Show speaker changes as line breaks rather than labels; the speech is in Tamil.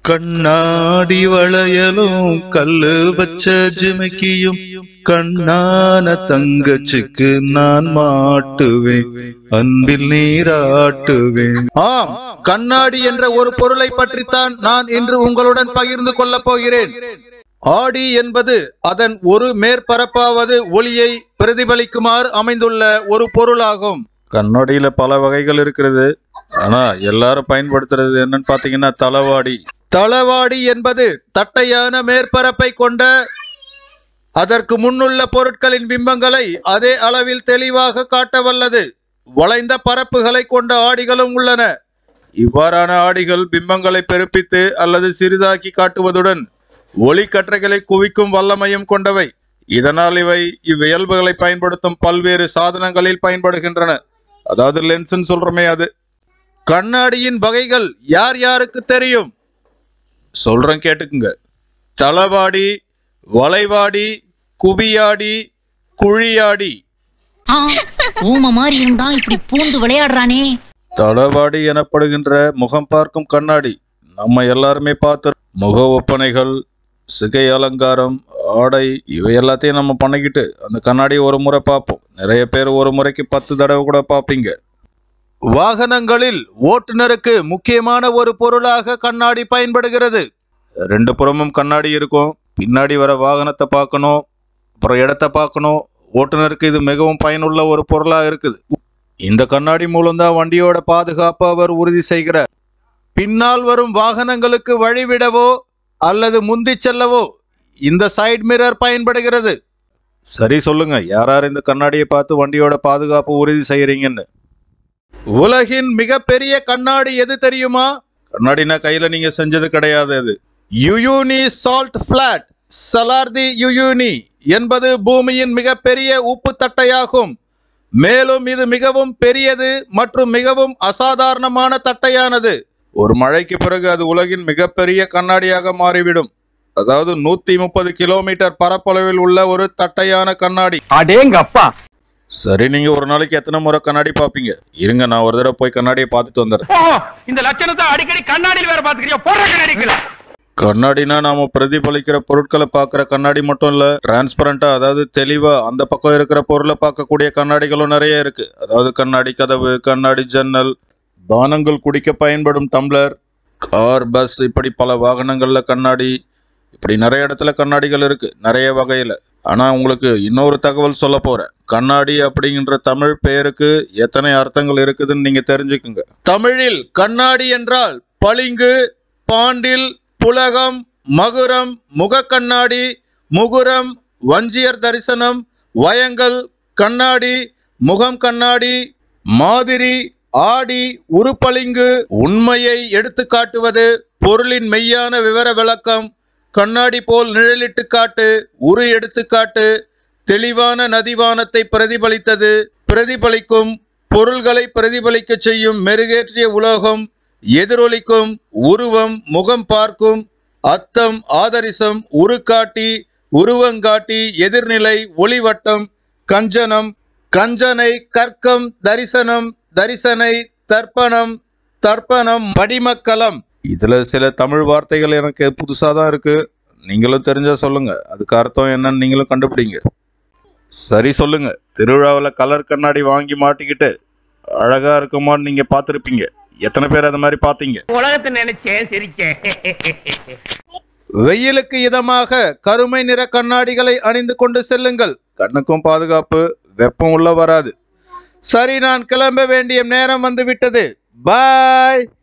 கண்ணாடி வளையலும் கல்லு வச்ச ஜிமிக்கியும் கண்ணான தங்கச்சிக்கு நான் மாட்டுவேன் அன்பில் நீராட்டுவேன்
ஆம் கண்ணாடி என்ற ஒரு பொருளை பற்றித்தான் நான் இன்று உங்களுடன் பகிர்ந்து கொள்ளப் போகிறேன் ஆடி என்பது அதன் ஒரு மேற்பரப்பாவது ஒளியை பிரதிபலிக்குமாறு அமைந்துள்ள ஒரு பொருளாகும் கண்ணாடியில பல வகைகள் இருக்கிறது ஆனா எல்லாரும் பயன்படுத்துறது என்னன்னு பாத்தீங்கன்னா தளவாடி தளவாடி என்பது தட்டையான மேற்பரப்பை கொண்ட அதற்கு முன்னுள்ள பொருட்களின் பிம்பங்களை அதே அளவில் தெளிவாக காட்ட வல்லது வளைந்த பரப்புகளை கொண்ட ஆடிகளும் உள்ளன இவ்வாறான ஆடிகள் பிம்பங்களை பெருப்பித்து அல்லது சிறிதாக்கி காட்டுவதுடன் ஒளிக்கற்றைகளை குவிக்கும் வல்லமையும் கொண்டவை இதனால் இவை இவ்வியல்புகளை பயன்படுத்தும் பல்வேறு சாதனங்களில் பயன்படுகின்றன அதாவது லென்ஸ்ன்னு சொல்றமே அது கண்ணாடியின் வகைகள் யார் யாருக்கு தெரியும் சொல்றேன் கேட்டுக்குங்க தளவாடி வளைவாடி குவியாடி குழியாடி
ஆ, ஊம மாதிரி இருந்தா இப்படி பூந்து விளையாடுறானே
தளவாடி எனப்படுகின்ற முகம் பார்க்கும் கண்ணாடி நம்ம எல்லாருமே பார்த்து முக ஒப்பனைகள் சிகை அலங்காரம் ஆடை இவை எல்லாத்தையும் நம்ம பண்ணிக்கிட்டு அந்த கண்ணாடியை ஒரு முறை பார்ப்போம் நிறைய பேர் ஒரு முறைக்கு பத்து தடவை கூட பார்ப்பீங்க வாகனங்களில் ஓட்டுநருக்கு முக்கியமான ஒரு பொருளாக கண்ணாடி பயன்படுகிறது ரெண்டு புறமும் கண்ணாடி இருக்கும் பின்னாடி வர வாகனத்தை பார்க்கணும் அப்புறம் இடத்த பார்க்கணும் ஓட்டுநருக்கு இது மிகவும் பயனுள்ள ஒரு பொருளாக இருக்குது இந்த கண்ணாடி மூலம்தான் வண்டியோட பாதுகாப்பை அவர் உறுதி செய்கிறார் பின்னால் வரும் வாகனங்களுக்கு வழிவிடவோ அல்லது முந்திச் செல்லவோ இந்த சைடு மிரர் பயன்படுகிறது சரி சொல்லுங்க யார் யார் இந்த கண்ணாடியை பார்த்து வண்டியோட பாதுகாப்பு உறுதி செய்யறீங்கன்னு உலகின் மிகப்பெரிய கண்ணாடி எது தெரியுமா கண்ணாடினா கையில நீங்க செஞ்சது கிடையாது அது யுயூனி சால்ட் பிளாட் சலார்தி யுயூனி என்பது பூமியின் மிகப்பெரிய உப்பு தட்டையாகும் மேலும் இது மிகவும் பெரியது மற்றும் மிகவும் அசாதாரணமான தட்டையானது ஒரு மழைக்கு பிறகு அது உலகின் மிகப்பெரிய கண்ணாடியாக மாறிவிடும் அதாவது நூத்தி முப்பது கிலோமீட்டர் பரப்பளவில் உள்ள ஒரு தட்டையான கண்ணாடி
அடேங்கப்பா
சரி நீங்க ஒரு நாளைக்கு எத்தனை முறை கண்ணாடி பார்ப்பீங்க இருங்க நான் ஒரு தடவை போய் கண்ணாடியை பார்த்துட்டு வந்துடுறேன்
ஓ இந்த லட்சணத்தை அடிக்கடி கண்ணாடியில் வேற பாத்துக்கிறியா போற கண்ணாடிக்குல
கண்ணாடினா நாம பிரதிபலிக்கிற பொருட்களை பார்க்குற கண்ணாடி மட்டும் இல்ல டிரான்ஸ்பரண்டா அதாவது தெளிவா அந்த பக்கம் இருக்கிற பொருளை பார்க்கக்கூடிய கண்ணாடிகளும் நிறைய இருக்கு அதாவது கண்ணாடி கதவு கண்ணாடி ஜன்னல் பானங்கள் குடிக்க பயன்படும் டம்ளர் கார் பஸ் இப்படி பல வாகனங்கள்ல கண்ணாடி இப்படி நிறைய இடத்துல கண்ணாடிகள் இருக்கு நிறைய வகையில ஆனா உங்களுக்கு இன்னொரு தகவல் சொல்ல போறேன் கண்ணாடி அப்படிங்கிற தமிழ் பெயருக்கு எத்தனை அர்த்தங்கள் இருக்குதுன்னு நீங்க தெரிஞ்சுக்குங்க தமிழில் கண்ணாடி என்றால் பளிங்கு பாண்டில் புலகம் மகுரம் முகக்கண்ணாடி முகுரம் வஞ்சியர் தரிசனம் வயங்கள் கண்ணாடி முகம் கண்ணாடி மாதிரி ஆடி உருப்பளிங்கு உண்மையை எடுத்து காட்டுவது பொருளின் மெய்யான விவர விளக்கம் கண்ணாடி போல் நிழலிட்டு காட்டு உரு எடுத்துக்காட்டு தெளிவான நதிவானத்தை பிரதிபலித்தது பிரதிபலிக்கும் பொருள்களை பிரதிபலிக்கச் செய்யும் மெருகேற்றிய உலோகம் எதிரொலிக்கும் உருவம் முகம் பார்க்கும் அத்தம் ஆதரிசம் உருக்காட்டி உருவங்காட்டி எதிர்நிலை ஒளிவட்டம் கஞ்சனம் கஞ்சனை கற்கம் தரிசனம் தரிசனை தர்ப்பணம் தர்ப்பணம் படிமக்கலம் இதுல சில தமிழ் வார்த்தைகள் எனக்கு புதுசா தான் இருக்கு நீங்களும் தெரிஞ்சா சொல்லுங்க அதுக்கு அர்த்தம் என்னன்னு நீங்களும் கண்டுபிடிங்க சரி சொல்லுங்க திருவிழாவில் கலர் கண்ணாடி வாங்கி மாட்டிக்கிட்டு அழகா இருக்குமான்னு நீங்க பார்த்துருப்பீங்க எத்தனை பேர் அது மாதிரி பார்த்தீங்க
உலகத்தை நினைச்சேன் சிரிச்சேன்
வெயிலுக்கு இதமாக கருமை நிற கண்ணாடிகளை அணிந்து கொண்டு செல்லுங்கள் கண்ணுக்கும் பாதுகாப்பு வெப்பம் உள்ள வராது சரி நான் கிளம்ப வேண்டிய நேரம் வந்து விட்டது பாய்